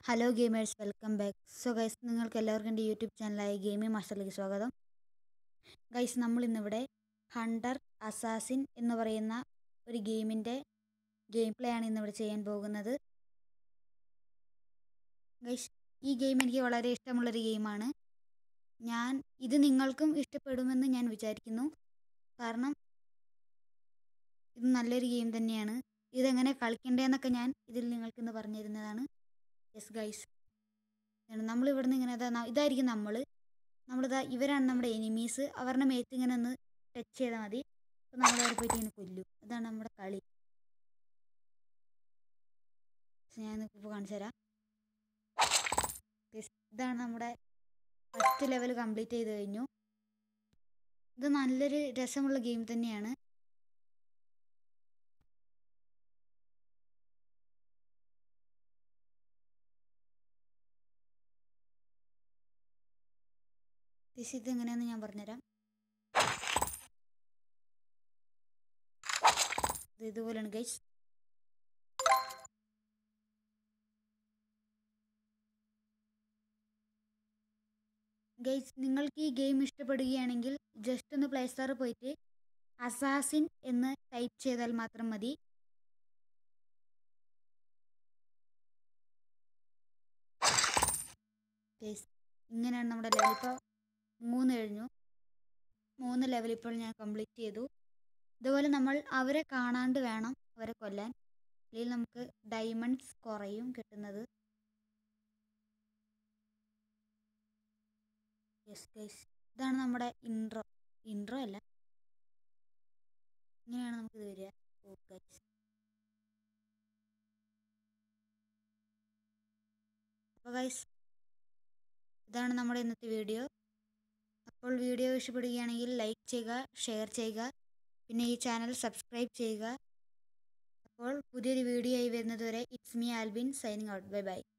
hello gamers welcome back so guys നിങ്ങൾക്ക് എല്ലാവർക്കും എൻ്റെ യൂട്യൂബ് ചാനലായ ഗെയിമിംഗ് മാസ്റ്ററിലേക്ക് സ്വാഗതം ഗൈസ് നമ്മൾ ഇന്നിവിടെ ഹണ്ടർ അസാസിൻ എന്ന് പറയുന്ന ഒരു ഗെയിമിൻ്റെ ഗെയിം പ്ലേ ആണ് ഇന്നിവിടെ ചെയ്യാൻ പോകുന്നത് ഗൈസ് ഈ ഗെയിം എനിക്ക് വളരെ ഇഷ്ടമുള്ളൊരു ഗെയിമാണ് ഞാൻ ഇത് നിങ്ങൾക്കും ഇഷ്ടപ്പെടുമെന്ന് ഞാൻ വിചാരിക്കുന്നു കാരണം ഇത് നല്ലൊരു ഗെയിം തന്നെയാണ് ഇതെങ്ങനെ കളിക്കേണ്ടതെന്നൊക്കെ ഞാൻ ഇതിൽ നിങ്ങൾക്കിന്ന് പറഞ്ഞു തരുന്നതാണ് യെസ് ഗൈസ് നമ്മൾ ഇവിടുന്ന് ഇങ്ങനെ ഇതാ ഇതായിരിക്കും നമ്മൾ നമ്മളിതാ ഇവരാണ് നമ്മുടെ എനിമീസ് അവരുടെ മേത്ത് ഇങ്ങനെ ഒന്ന് ടച്ച് ചെയ്താൽ മതി അപ്പോൾ നമ്മൾ അവിടെ പോയിട്ട് ഇങ്ങനെ കൊല്ലും അതാണ് നമ്മുടെ കളി ഞാൻ ഇപ്പോൾ കാണിച്ചു തരാം Guys, ഇതാണ് നമ്മുടെ ഫസ്റ്റ് ലെവൽ കംപ്ലീറ്റ് ചെയ്ത് കഴിഞ്ഞു ഇത് നല്ലൊരു രസമുള്ള ഗെയിം തന്നെയാണ് ദിസ് ഇത് എങ്ങനെയാണെന്ന് ഞാൻ പറഞ്ഞുതരാം ഇത് ഇതുപോലെയാണ് ഗൈസ് ഗൈസ് നിങ്ങൾക്ക് ഈ ഗെയിം ഇഷ്ടപ്പെടുകയാണെങ്കിൽ ജസ്റ്റ് ഒന്ന് പ്ലേ സ്റ്റോറിൽ പോയിട്ട് അസാസിൻ എന്ന് ടൈപ്പ് ചെയ്താൽ മാത്രം മതി ഗൈസ് ഇങ്ങനെയാണ് നമ്മുടെ ലെവൽ ഇപ്പോൾ മൂന്ന് കഴിഞ്ഞു മൂന്ന് ലെവൽ ഇപ്പോൾ ഞാൻ കംപ്ലീറ്റ് ചെയ്തു ഇതുപോലെ നമ്മൾ അവരെ കാണാണ്ട് വേണം അവരെ കൊല്ലാൻ അല്ലെങ്കിൽ നമുക്ക് ഡയമണ്ട്സ് കുറയും കിട്ടുന്നത് യെസ് ഗൈസ് ഇതാണ് നമ്മുടെ ഇൻട്രോ ഇൻട്രോ അല്ല ഇങ്ങനെയാണ് നമുക്കിത് വരിക ഓ ഗൈസ് അപ്പോൾ ഗൈസ് ഇതാണ് നമ്മുടെ ഇന്നത്തെ വീഡിയോ അപ്പോൾ വീഡിയോ ഇഷ്ടപ്പെടുകയാണെങ്കിൽ ലൈക്ക് ചെയ്യുക ഷെയർ ചെയ്യുക പിന്നെ ഈ ചാനൽ സബ്സ്ക്രൈബ് ചെയ്യുക അപ്പോൾ പുതിയൊരു വീഡിയോ ആയി വരുന്നതുവരെ it's me Albin signing out bye by